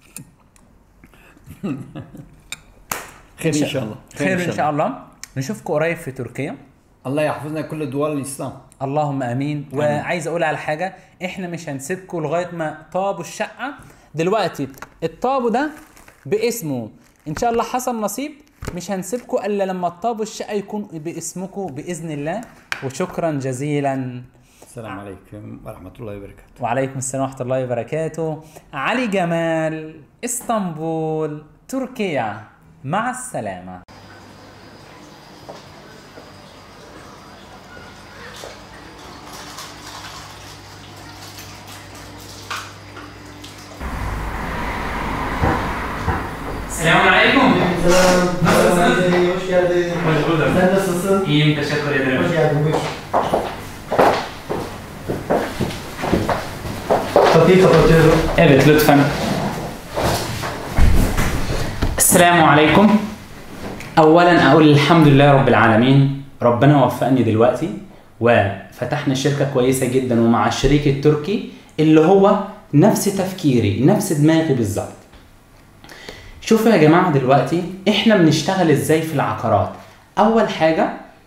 خير ان شاء الله خير ان شاء الله نشوفكم قريب في تركيا الله يحفظنا كل دول الاسلام اللهم امين وعايز اقول على حاجه احنا مش هنسيبكم لغايه ما طابوا الشقه دلوقتي الطابو ده باسمه ان شاء الله حصل نصيب مش هنسيبكم الا لما الطابو الشقه يكون باسمكم باذن الله وشكرا جزيلا السلام عليكم ورحمه الله وبركاته وعليكم السلام ورحمه الله وبركاته علي جمال اسطنبول تركيا مع السلامه Selamun Aleyküm. Selam. Nasılsın? Merhaba, Hoş geldin. Hoş bulduk. Sen nasılsın? İyiyim, teşekkür ederim. Hoş geldin. Buyur. Kapıyı kapatıyorum. Evet, lütfen. السلام عليكم اولا اقول الحمد لله رب العالمين ربنا وفقني دلوقتي وفتحنا شركه كويسه جدا ومع الشريك التركي اللي هو نفس تفكيري نفس دماغي بالظبط شوفوا يا جماعه دلوقتي احنا بنشتغل ازاي في العقارات اول حاجه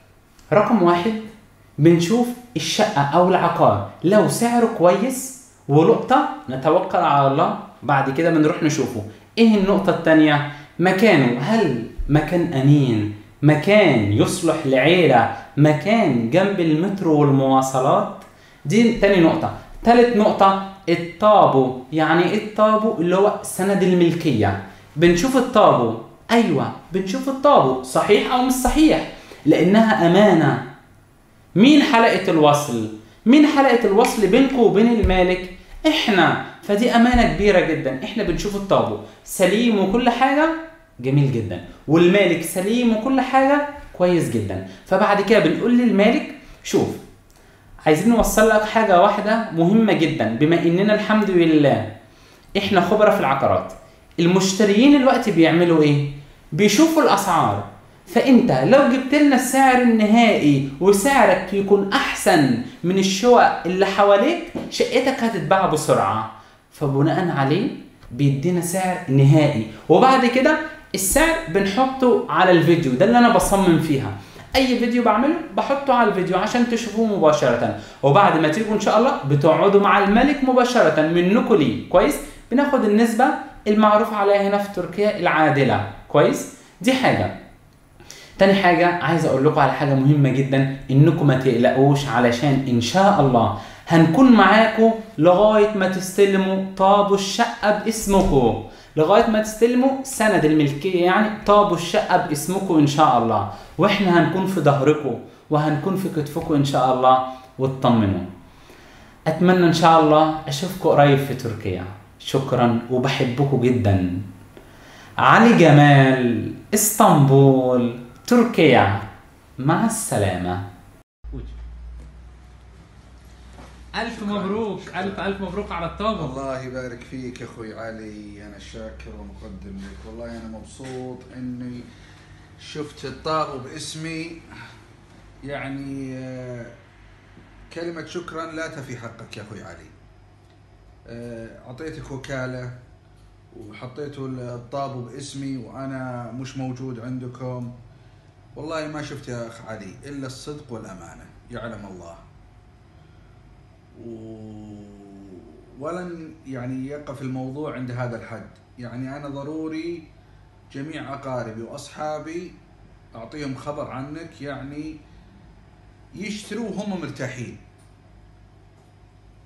رقم واحد بنشوف الشقه او العقار لو سعره كويس ولقطه نتوكل على الله بعد كده بنروح نشوفه ايه النقطه الثانيه مكانه هل مكان امين مكان يصلح لعيله مكان جنب المترو والمواصلات دي تاني نقطه تالت نقطه الطابو يعني ايه الطابو اللي هو سند الملكيه بنشوف الطابو ايوه بنشوف الطابو صحيح او مش صحيح لانها امانه مين حلقة الوصل؟ مين حلقة الوصل بينكم وبين المالك؟ احنا فدي امانة كبيرة جدا احنا بنشوف الطابو سليم وكل حاجة جميل جدا والمالك سليم وكل حاجة كويس جدا فبعد كده بنقول للمالك شوف عايزين نوصل لك حاجة واحدة مهمة جدا بما اننا الحمد لله احنا خبرة في العقارات المشتريين الوقت بيعملوا ايه بيشوفوا الاسعار فانت لو جبت لنا السعر النهائي وسعرك يكون احسن من الشقق اللي حواليك شقتك هتتباع بسرعه فبناء عليه بيدينا سعر نهائي وبعد كده السعر بنحطه على الفيديو ده اللي انا بصمم فيها اي فيديو بعمله بحطه على الفيديو عشان تشوفوه مباشره وبعد ما تيجوا ان شاء الله بتقعدوا مع الملك مباشره منكم ليه كويس بناخد النسبه المعروف عليها هنا في تركيا العادله كويس دي حاجه تاني حاجة عايز أقول لكم على حاجة مهمة جدا إنكم ما تقلقوش علشان إن شاء الله هنكون معاكم لغاية ما تستلموا طابو الشقة باسمكم لغاية ما تستلموا سند الملكية يعني طابو الشقة باسمكم إن شاء الله وإحنا هنكون في ظهركم وهنكون في كتفكم إن شاء الله واطمنوا أتمنى إن شاء الله أشوفكم قريب في تركيا شكرا وبحبكم جدا علي جمال اسطنبول تركيا مع السلامة ألف مبروك ألف ألف مبروك على الطابة الله يبارك فيك يا اخوي علي انا شاكر ومقدم لك والله انا مبسوط اني شفت الطابو باسمي يعني آه، كلمة شكرا لا تفي حقك يا اخوي علي آه، اعطيتك وكالة وحطيتوا الطابو باسمي وانا مش موجود عندكم والله ما شفت يا اخ علي الا الصدق والامانة يعلم الله و... ولن يعني يقف الموضوع عند هذا الحد يعني أنا ضروري جميع أقاربي وأصحابي أعطيهم خبر عنك يعني يشتروا وهم مرتاحين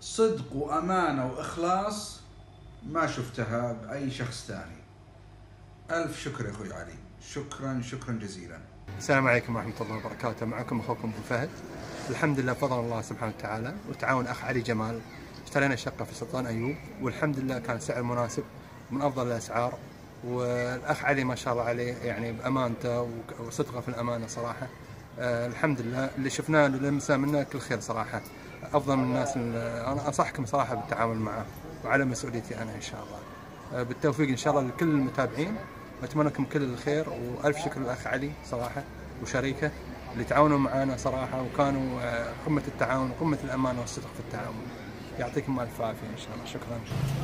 صدق وأمانة وإخلاص ما شفتها بأي شخص ثاني الف شكر يا اخوي علي شكرا شكرا جزيلا السلام عليكم ورحمة الله وبركاته معكم أخوكم أبو فهد الحمد لله بفضل الله سبحانه وتعالى وتعاون أخ علي جمال اشترينا شقة في سلطان أيوب والحمد لله كان سعر مناسب من أفضل الأسعار والأخ علي ما شاء الله عليه يعني بأمانته وك- وصدقه في الأمانة صراحة آه الحمد لله اللي شفناه اللي لمسناه منه كل خير صراحة أفضل من الناس اللي- أنا أنصحكم صراحة بالتعامل معه وعلى مسؤوليتي أنا إن شاء الله آه بالتوفيق إن شاء الله لكل المتابعين واتمنى لكم كل الخير والف شكر للاخ علي صراحه وشريكه اللي تعاونوا معنا صراحه وكانوا آه، قمه التعاون وقمه الامانه والصدق في التعاون يعطيكم الف عافيه ان شاء الله شكرا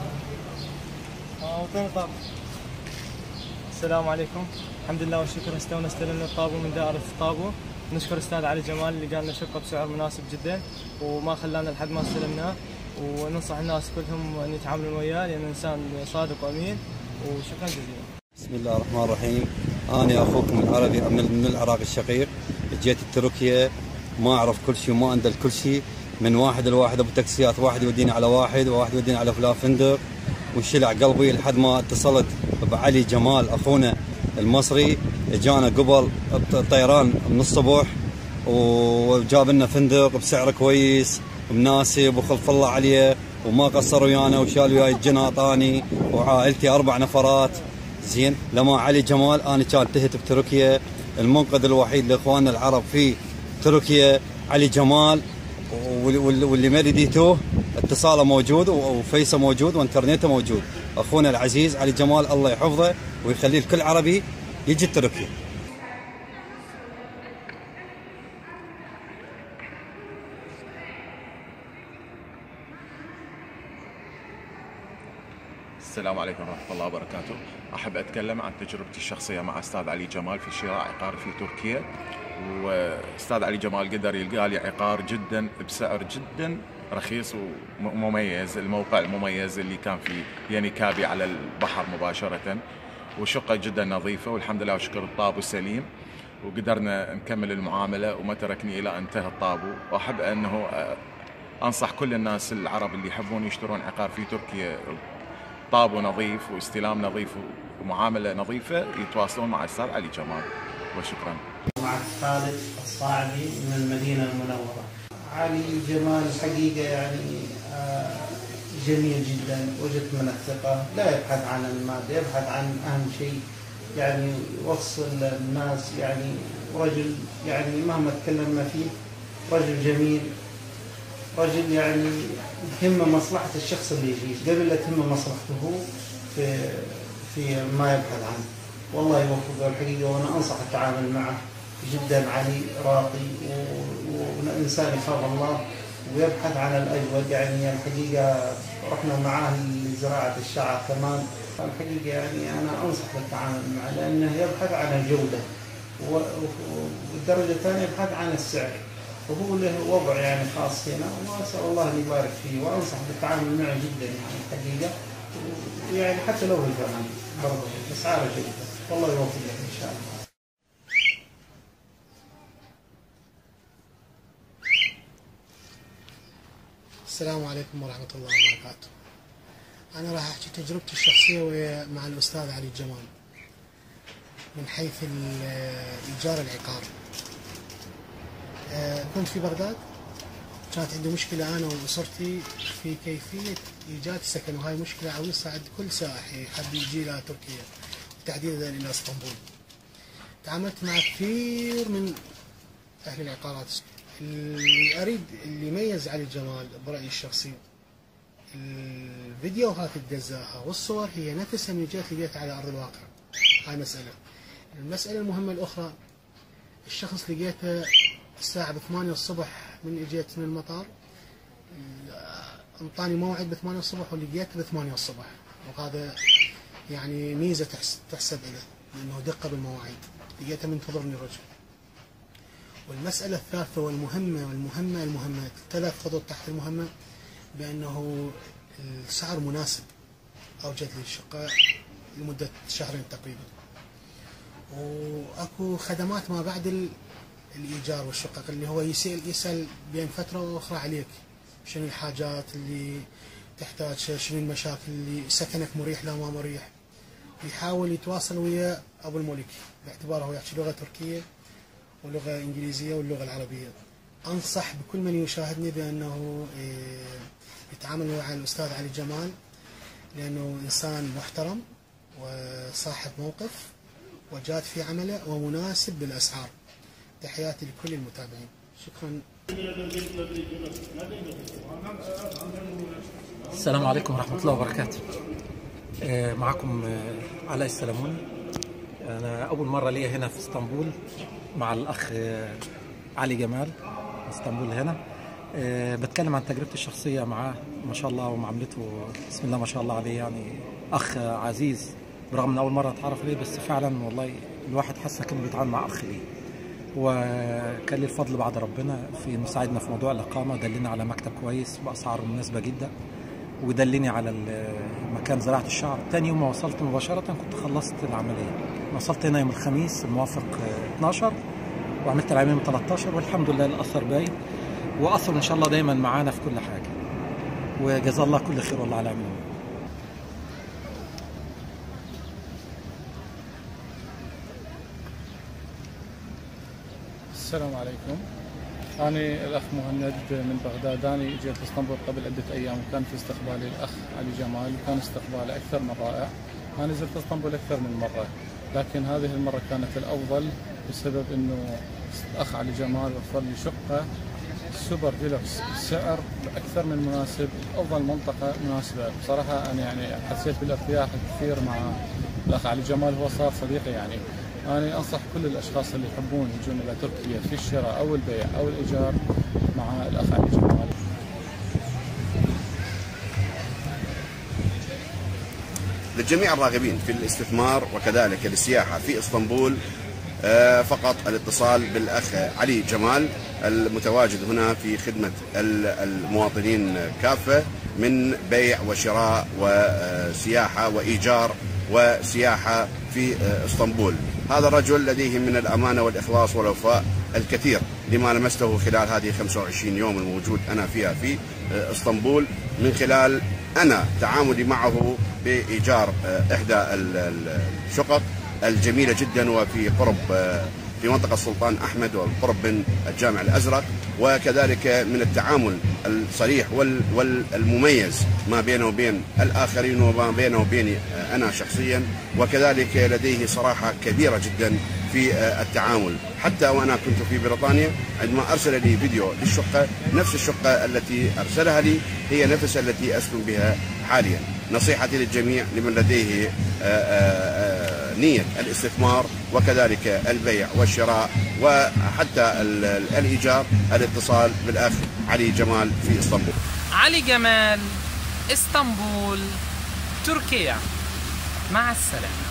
وطين الطابو السلام عليكم الحمد لله والشكر استونا استلمنا الطابو من دائرة الطابو نشكر استاذ علي جمال اللي قال لنا شقة بسعر مناسب جدا وما خلانا لحد ما استلمناه وننصح الناس كلهم ان يتعاملون وياه لانه انسان صادق وامين وشكرا جزيلا بسم الله الرحمن الرحيم انا اخوكم العربي من من العراق الشقيق جيت تركيا ما اعرف كل شيء وما اندل كل شيء من واحد لواحد ابو تاكسيات واحد يوديني على واحد وواحد يوديني على فلان فندق وانشلع قلبي لحد ما اتصلت بعلي جمال اخونا المصري اجانا قبل الطيران من الصبح وجاب لنا فندق بسعر كويس مناسب وخلف الله عليه وما قصر ويانا وشال وياي الجنا طاني وعائلتي اربع نفرات زين لما علي جمال انا كان تهت بتركيا المنقذ الوحيد لاخواننا العرب في تركيا علي جمال وال- وال- واللي ما رديتوه اتصاله موجود وفيسه موجود وانترنته موجود اخونا العزيز علي جمال الله يحفظه ويخليه لكل عربي يجي تركيا السلام عليكم ورحمة الله وبركاته أحب أتكلم عن تجربتي الشخصية مع أستاذ علي جمال في شراء عقار في تركيا وأستاذ علي جمال قدر يلقى لي عقار جدا بسعر جدا رخيص ومميز الموقع المميز اللي كان في ينيكابي على البحر مباشرة وشقة جدا نظيفة والحمد لله وشكر الطابو سليم وقدرنا نكمل المعاملة وما تركني إلى أن انتهى الطابو وأحب أنه آه، أنصح كل الناس العرب اللي يحبون يشترون عقار في تركيا طابو نظيف واستلام نظيف ومعامله نظيفه يتواصلون مع الاستاذ علي جمال وشكرا. مع خالد الصاعدي من المدينة المنورة علي جمال الحقيقة يعني آه، جميل جدا وجدت من الثقة لا يبحث عن المادة يبحث عن أهم شيء يعني يوصل الناس يعني رجل يعني مهما تكلمنا فيه رجل جميل رجل يعني يهمه مصلحة الشخص اللي يجي قبل لا تهمه مصلحته هو في في ما يبحث عنه والله يوفقه الحقيقة وأنا أنصح التعامل معه جدا علي راقي و- وإنسان يخاف الله ويبحث عن الأجود يعني الحقيقة رحنا معاه لزراعة الشعر كمان الحقيقة يعني أنا أنصح بالتعامل معه لأنه يبحث عن الجودة و- و- والدرجة الثانية يبحث عن السعر وهو له وضع يعني خاص هنا وأسأل الله أن يبارك فيه وأنصح بالتعامل معه جدا يعني الحقيقة ويعني حتى لو في ثمن برضه أسعاره جيدة والله يوفقك إن شاء الله السلام عليكم ورحمة الله وبركاته أنا راح أحكي تجربتي الشخصية ويا- مع الأستاذ علي جمال من حيث ال- إيجار العقار آه، كنت في بغداد كانت عندي مشكلة أنا وأسرتي في كيفية إيجاد سكن وهاي مشكلة عويصة عند كل سائح يحب يجي إلى تركيا وتحديدا إلى اسطنبول تعاملت مع كثير من أهل العقارات اللي أريد اللي يميز علي جمال برأيي الشخصي الفيديوهات اللي دزاها والصور هي نفسها من جهة لقيتها على أرض الواقع هاي مسألة المسألة المهمة الأخرى الشخص لقيته الساعة بثمانية الصبح من اجيت من المطار انطاني موعد بثمانية الصبح ولقيته بثمانية الصبح وهذا يعني ميزة تحس- تحسب له لأنه دقة بالمواعيد لقيته منتظرني الرجل والمسألة الثالثة والمهمة والمهمة المهمة ثلاث خطوط تحت المهمة بأنه السعر مناسب أوجد لي الشقة لمدة شهرين تقريبا واكو خدمات ما بعد ال- الايجار والشقق اللي هو يسال يسال بين فتره واخرى عليك شنو الحاجات اللي تحتاج شنو المشاكل اللي سكنك مريح لا ما مريح يحاول يتواصل ويا ابو الملك باعتباره هو يحكي لغه تركيه ولغه انجليزيه واللغه العربيه انصح بكل من يشاهدني بانه إيه، يتعامل مع الاستاذ علي جمال لانه انسان محترم وصاحب موقف وجاد في عمله ومناسب بالاسعار تحياتي لكل المتابعين شكرا السلام عليكم ورحمة الله وبركاته آه، معكم آه، علاء السلموني أنا أول مرة لي هنا في اسطنبول مع الأخ آه، علي جمال في اسطنبول هنا آه، بتكلم عن تجربتي الشخصية معاه ما شاء الله ومعاملته بسم الله ما شاء الله عليه يعني أخ عزيز برغم من أول مرة أتعرف عليه بس فعلا والله الواحد حس كأنه بيتعامل مع أخ ليه وكان لي الفضل بعد ربنا في انه ساعدنا في موضوع الاقامه دلنا على مكتب كويس باسعار مناسبه جدا ودلني على ال- مكان زراعه الشعر تاني يوم ما وصلت مباشره كنت خلصت العمليه وصلت هنا يوم الخميس الموافق آه، 12 وعملت العمليه من 13 والحمد لله الاثر باين واثر ان شاء الله دايما معانا في كل حاجه وجزا الله كل خير والله على عمله السلام عليكم أنا الأخ مهند من بغداد أنا جيت اسطنبول قبل عدة أيام وكان في استقبالي الأخ علي جمال وكان استقباله أكثر من رائع أنا زرت اسطنبول أكثر من مرة لكن هذه المرة كانت الأفضل بسبب أنه الأخ علي جمال وفر لي شقة سوبر ديلكس بسعر أكثر من مناسب أفضل منطقة مناسبة بصراحة أنا يعني حسيت بالارتياح كثير مع الأخ علي جمال هو صار صديقي يعني أنا أنصح كل الأشخاص اللي يحبون يجون إلى تركيا في الشراء أو البيع أو الإيجار مع الأخ علي جمال لجميع الراغبين في الاستثمار وكذلك السياحة في اسطنبول آه، فقط الاتصال بالأخ علي جمال المتواجد هنا في خدمة ال- المواطنين كافة من بيع وشراء وسياحة وإيجار وسياحة في آه، اسطنبول هذا الرجل لديه من الأمانة والإخلاص والوفاء الكثير لما لمسته خلال هذه 25 يوم الموجود أنا فيها في آه، اسطنبول من خلال أنا تعاملي معه بإيجار آه، إحدى ال- ال- الشقق الجميلة جدا وفي قرب آه، في منطقة السلطان أحمد والقرب من الجامع الأزرق وكذلك من التعامل الصريح وال- والمميز ما بينه وبين الآخرين وما بينه وبيني آه، أنا شخصيا وكذلك لديه صراحة كبيرة جدا في آه، التعامل حتى وأنا كنت في بريطانيا عندما أرسل لي فيديو للشقة نفس الشقة التي أرسلها لي هي نفس التي أسكن بها حاليا نصيحتي للجميع لمن لديه آه، آه، آه، نية الاستثمار وكذلك البيع والشراء وحتى ال- ال- الإيجار الاتصال بالأخ علي جمال في اسطنبول علي جمال اسطنبول تركيا مع السلامه